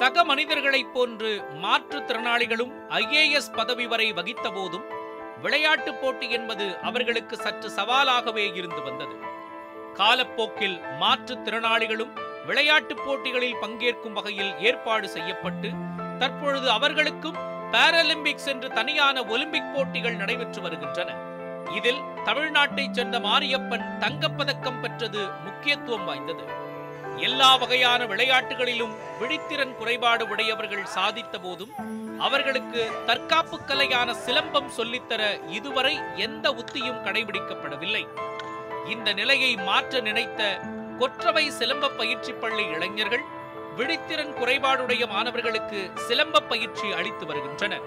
சக மனிதர்களைப் போன்று மாற்றுத்திறனாளிகளும் ஐஏஎஸ் பதவி வரை வகித்த போதும் விளையாட்டுப் போட்டி என்பது அவர்களுக்கு சற்று சவாலாகவே இருந்து வந்தது காலப்போக்கில் மாற்றுத்திறனாளிகளும் விளையாட்டுப் போட்டிகளில் பங்கேற்கும் வகையில் ஏற்பாடு செய்யப்பட்டு தற்பொழுது அவர்களுக்கும் பாராலிம்பிக்ஸ் என்று தனியான ஒலிம்பிக் போட்டிகள் நடைபெற்று வருகின்றன இதில் தமிழ்நாட்டைச் சேர்ந்த மாரியப்பன் தங்கப்பதக்கம் பெற்றது முக்கியத்துவம் வாய்ந்தது எல்லா வகையான விளையாட்டுகளிலும் விழித்திறன் குறைபாடு உடையவர்கள் சாதித்த போதும் அவர்களுக்கு தற்காப்பு கலையான சிலம்பம் சொல்லித்தர இதுவரை எந்த உத்தியும் கடைபிடிக்கப்படவில்லை இந்த நிலையை மாற்ற நினைத்த கொற்றவை சிலம்ப பயிற்சி பள்ளி இளைஞர்கள் விழித்திறன் குறைபாடுடைய மாணவர்களுக்கு சிலம்ப பயிற்சி அளித்து வருகின்றனர்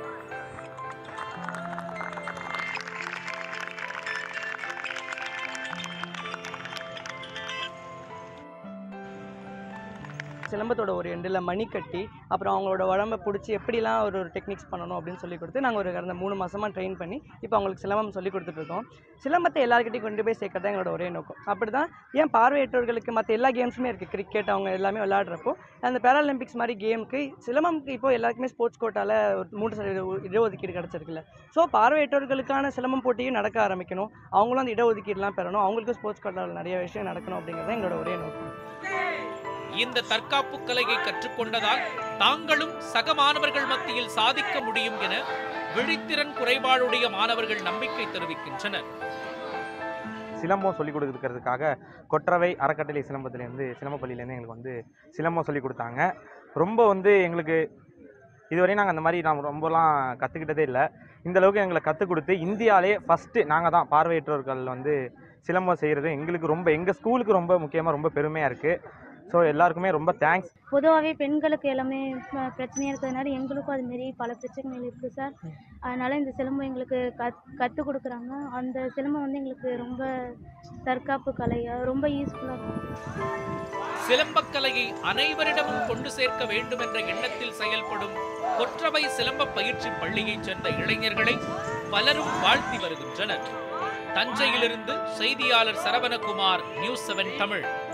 சிலம்பத்தோட ஒரு எண்டில் மணி கட்டி அப்புறம் அவங்களோட உடம்பை பிடிச்சி எப்படிலாம் ஒரு ஒரு டெக்னிக்ஸ் பண்ணணும் அப்படின்னு சொல்லி கொடுத்து நாங்கள் ஒரு கடந்த மூணு மாசமா ட்ரெயின் பண்ணி இப்போ அவங்களுக்கு சிலம்பம் சொல்லி கொடுத்துட்ருக்கோம் சிலம்பத்தை எல்லாருக்கிட்டையும் கொண்டு போய் சேர்க்கறது எங்களோட ஒரே நோக்கம் அப்படி தான் ஏன் பார்வையற்றவர்களுக்கு மற்ற எல்லா கேம்ஸுமே இருக்குது கிரிக்கெட் அவங்க எல்லாமே விளையாடுறப்போ அந்த பேராலிம்பிக்ஸ் மாதிரி கேமுக்கு சிலம்பம்க்கு இப்போ எல்லாருக்குமே ஸ்போர்ட்ஸ் கோட்டாவில் ஒரு மூன்று சதவீத ஒ- இடஒதுக்கீடு கிடச்சிருக்குல்ல ஸோ பார்வையற்றவர்களுக்கான சிலம்பம் போட்டியும் நடக்க ஆரம்பிக்கணும் அவங்களும் அந்த இடஒதுக்கீடுலாம் பெறணும் அவங்களுக்கும் ஸ்போர்ட்ஸ் கோட்டாவில் நிறைய விஷயம் நடக்கணும் அப்படிங்கிறது தான் எங்களோட ஒரே நோக்கம் இந்த தற்காப்பு கலையை கற்றுக்கொண்டதால் தாங்களும் சக மாணவர்கள் மத்தியில் சாதிக்க முடியும் என விழித்திறன் குறைபாடுடைய மாணவர்கள் நம்பிக்கை தெரிவிக்கின்றனர் சிலம்பம் சொல்லிக் கொடுக்கறதுக்காக கொற்றவை அறக்கட்டளை சிலம்பத்துலேருந்து சிலம்ப பள்ளியிலேருந்து எங்களுக்கு வந்து சிலம்பம் சொல்லி கொடுத்தாங்க ரொம்ப வந்து எங்களுக்கு இதுவரையும் நாங்கள் அந்த மாதிரி நான் ரொம்பலாம் கற்றுக்கிட்டதே இல்லை இந்த அளவுக்கு எங்களை கற்றுக் கொடுத்து இந்தியாவிலே ஃபஸ்ட்டு நாங்கள் தான் பார்வையற்றவர்கள் வந்து சிலம்பம் செய்கிறது எங்களுக்கு ரொம்ப எங்கள் ஸ்கூலுக்கு ரொம்ப முக்கியமாக ரொம்ப பெருமையாக இருக்குது ஸோ எல்லாருக்குமே ரொம்ப தேங்க்ஸ் பொதுவாகவே பெண்களுக்கு எல்லாமே ப- பிரச்சனையாக இருக்கிறதுனால எங்களுக்கும் அதுமாரி பல பிரச்சனைகள் இருக்குது சார் அதனால் இந்த சிலம்பம் எங்களுக்கு கத் கற்றுக் கொடுக்குறாங்க அந்த சிலம்பம் வந்து எங்களுக்கு ரொம்ப தற்காப்பு கலையாக ரொம்ப யூஸ்ஃபுல்லாக இருக்கும் சிலம்பக்கலையை அனைவரிடமும் கொண்டு சேர்க்க வேண்டும் என்ற எண்ணத்தில் செயல்படும் கொற்றவை சிலம்ப பயிற்சி பள்ளியைச் சேர்ந்த இளைஞர்களை பலரும் வாழ்த்தி வருகின்றனர் தஞ்சையிலிருந்து செய்தியாளர் சரவணகுமார் நியூஸ் செவன் தமிழ்